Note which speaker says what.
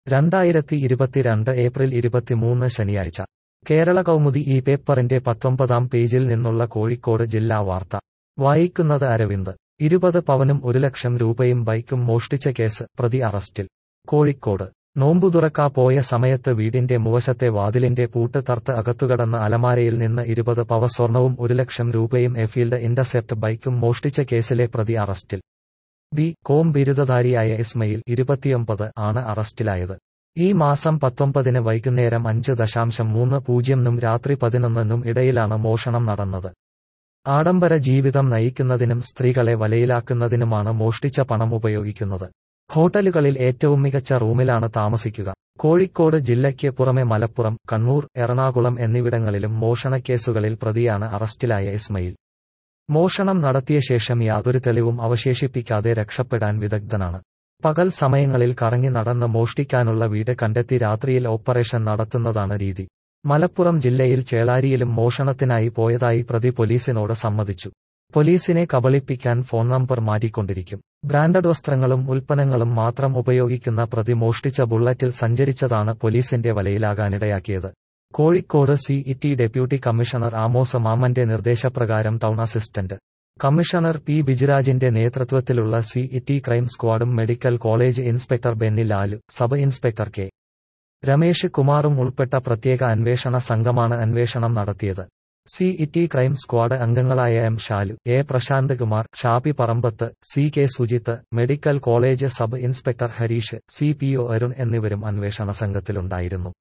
Speaker 1: രണ്ടായിരത്തി ഇരുപത്തിരണ്ട് ഏപ്രിൽ ഇരുപത്തിമൂന്ന് ശനിയാഴ്ച കേരള കൗമുദി ഈ പേപ്പറിന്റെ പത്തൊമ്പതാം പേജിൽ നിന്നുള്ള കോഴിക്കോട് ജില്ലാ വാർത്ത വായിക്കുന്നത് അരവിന്ദ് ഇരുപത് പവനും ഒരു ലക്ഷം രൂപയും ബൈക്കും മോഷ്ടിച്ച കേസ് പ്രതി അറസ്റ്റിൽ കോഴിക്കോട് നോമ്പുതുറക്കാ പോയ സമയത്ത് വീടിന്റെ മുവശത്തെ വാതിലിന്റെ പൂട്ട് തർത്ത് അകത്തുകടന്ന അലമാരയിൽ നിന്ന് ഇരുപത് പവ സ്വർണവും ഒരു ലക്ഷം രൂപയും എഫീൽഡ് ഇന്റർസെപ്റ്റ് ബൈക്കും മോഷ്ടിച്ച കേസിലെ പ്രതി അറസ്റ്റിൽ ബി കോം ബിരുദധാരിയായ ഇസ്മയിൽ ഇരുപത്തിയൊമ്പത് ആണ് അറസ്റ്റിലായത് ഈ മാസം പത്തൊമ്പതിന് വൈകുന്നേരം അഞ്ച് ദശാംശം മൂന്ന് പൂജ്യംനും രാത്രി പതിനൊന്നിനും ഇടയിലാണ് മോഷണം നടന്നത് ആഡംബര ജീവിതം നയിക്കുന്നതിനും സ്ത്രീകളെ വലയിലാക്കുന്നതിനുമാണ് മോഷ്ടിച്ച പണം ഉപയോഗിക്കുന്നത് ഹോട്ടലുകളിൽ ഏറ്റവും മികച്ച റൂമിലാണ് താമസിക്കുക കോഴിക്കോട് ജില്ലയ്ക്ക് പുറമെ മലപ്പുറം കണ്ണൂർ എറണാകുളം എന്നിവിടങ്ങളിലും മോഷണക്കേസുകളിൽ പ്രതിയാണ് അറസ്റ്റിലായ ഇസ്മയിൽ മോഷണം നടത്തിയ ശേഷം യാതൊരു തെളിവും അവശേഷിപ്പിക്കാതെ രക്ഷപ്പെടാൻ വിദഗ്ധനാണ് പകൽ സമയങ്ങളിൽ കറങ്ങി നടന്ന് മോഷ്ടിക്കാനുള്ള വീട് കണ്ടെത്തി രാത്രിയിൽ ഓപ്പറേഷൻ നടത്തുന്നതാണ് രീതി മലപ്പുറം ജില്ലയിൽ ചേളാരിയിലും മോഷണത്തിനായി പോയതായി പ്രതി പോലീസിനോട് സമ്മതിച്ചു പോലീസിനെ കബളിപ്പിക്കാൻ ഫോൺ നമ്പർ മാറ്റിക്കൊണ്ടിരിക്കും ബ്രാൻഡഡ് വസ്ത്രങ്ങളും ഉൽപ്പന്നങ്ങളും മാത്രം ഉപയോഗിക്കുന്ന പ്രതി മോഷ്ടിച്ച ബുള്ളറ്റിൽ സഞ്ചരിച്ചതാണ് പോലീസിന്റെ വലയിലാകാനിടയാക്കിയത് Kozhikode city deputy commissioner Amos മാമന്റെ നിർദ്ദേശപ്രകാരം ടൗൺ അസിസ്റ്റന്റ് കമ്മീഷണർ പി ബിജിരാജിന്റെ നേതൃത്വത്തിലുള്ള സി ഇറ്റി ക്രൈം സ്ക്വാഡും medical college inspector Benny Lalu sub inspector K Ramesh കുമാറും ഉൾപ്പെട്ട പ്രത്യേക അന്വേഷണ സംഘമാണ് അന്വേഷണം നടത്തിയത് സി ഇറ്റി ക്രൈം സ്ക്വാഡ് അംഗങ്ങളായ M Shalu A Prashanth Kumar Shappi Parambath C K Sujith medical college sub inspector Hareesh C P O Arun എന്നിവരും അന്വേഷണ സംഘത്തിലുണ്ടായിരുന്നു